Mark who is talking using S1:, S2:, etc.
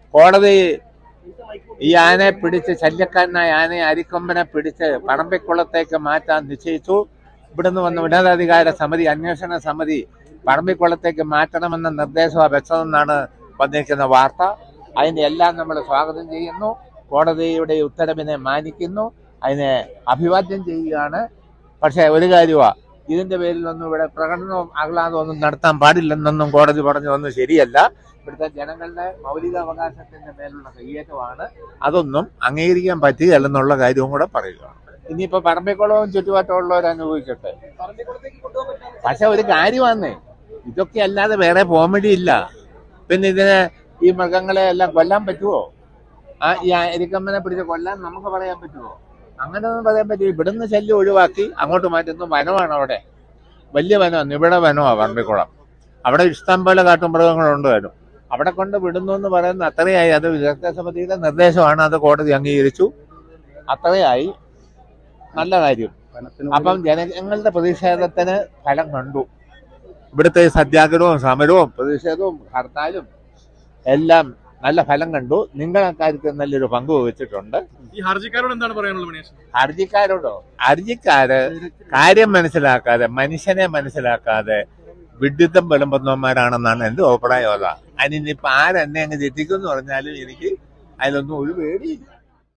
S1: കോടതി ഈ ആനയെ പിടിച്ച് ശല്യക്കാരനായ ആനയെ അരിക്കൊമ്പനെ പിടിച്ച് പറമ്പിക്കുളത്തേക്ക് മാറ്റാൻ നിശ്ചയിച്ചു ഇവിടുന്ന് വന്ന ഉന്നതാധികാര സമിതി അന്വേഷണ സമിതി പറമ്പിക്കുളത്തേക്ക് മാറ്റണമെന്ന നിർദ്ദേശം വെച്ചതെന്നാണ് വന്നിരിക്കുന്ന വാർത്ത അതിന്റെ എല്ലാം നമ്മൾ സ്വാഗതം ചെയ്യുന്നു കോടതിയുടെ ഉത്തരവിനെ മാനിക്കുന്നു അതിനെ അഭിവാദ്യം ചെയ്യുകയാണ് പക്ഷേ ഒരു കാര്യമാ ഇതിന്റെ പേരിലൊന്നും ഇവിടെ പ്രകടനവും ആഹ്ലാദവും ഒന്നും നടത്താൻ പാടില്ലെന്നൊന്നും കോടതി പറഞ്ഞതൊന്നും ശരിയല്ല ഇവിടുത്തെ ജനങ്ങളുടെ മൗലികാവകാശത്തിന്റെ മേലുള്ള കയ്യേറ്റമാണ് അതൊന്നും അംഗീകരിക്കാൻ പറ്റുകയല്ലെന്നുള്ള കാര്യവും കൂടെ പറയുക ഇനിയിപ്പോ പറമ്പിക്കുളവും ചുറ്റുപാട്ടുള്ളവർ അനുഭവിക്കട്ടെ പക്ഷെ ഒരു കാര്യമാന്നേ ഇതൊക്കെ അല്ലാതെ വേറെ പോംവഴി ഇല്ല പിന്നെ ഇതിനെ ഈ മൃഗങ്ങളെ എല്ലാം കൊല്ലാൻ പറ്റുമോ ആ ഈ എരിക്കമ്മനെ പിടിച്ച് കൊല്ലാൻ നമുക്ക് പറയാൻ പറ്റുമോ അങ്ങനെയൊന്നും പറയാൻ പറ്റില്ല ഇവിടുന്ന് ശല്യം ഒഴിവാക്കി അങ്ങോട്ട് മാറ്റുന്നു വനമാണ് അവിടെ വലിയ വനമാണ് നിബിഡ വനമാണ് പറമ്പിക്കുളം അവിടെ ഇഷ്ടം പോലെ കാട്ടുമൃഗങ്ങളുണ്ട് വരും അവിടെ കൊണ്ട് വിടുന്നു എന്ന് പറയുന്ന അത്രയായി അത് വിദഗ്ധ സമിതിയുടെ നിർദ്ദേശമാണ് അത് കോടതി അംഗീകരിച്ചു അത്രയായി നല്ല കാര്യം അപ്പം ജനങ്ങളുടെ പ്രതിഷേധത്തിന് ഫലം കണ്ടു ഇവിടുത്തെ സത്യാഗ്രഹവും സമരവും പ്രതിഷേധവും ഹർത്താലും എല്ലാം നല്ല ഫലം കണ്ടു നിങ്ങൾ അക്കാര്യത്തിൽ നല്ലൊരു പങ്ക് വഹിച്ചിട്ടുണ്ട്
S2: ഈ ഹർജിക്കാരോട് എന്താണ് പറയാനുള്ളത് മണിയേഷ്
S1: ഹർജിക്കാരോടോ ഹർജിക്കാര് കാര്യം മനസ്സിലാക്കാതെ മനുഷ്യനെ മനസ്സിലാക്കാതെ വിഡിത്തം വിളമ്പുന്നവന്മാരാണെന്നാണ് എന്റെ അഭിപ്രായം അതാ അതിനിപ്പോ ആരെന്നെ അങ്ങ് തെറ്റിക്കും എന്ന് പറഞ്ഞാലും എനിക്ക് അതിലൊന്നും ഒരു പേടിയില്ല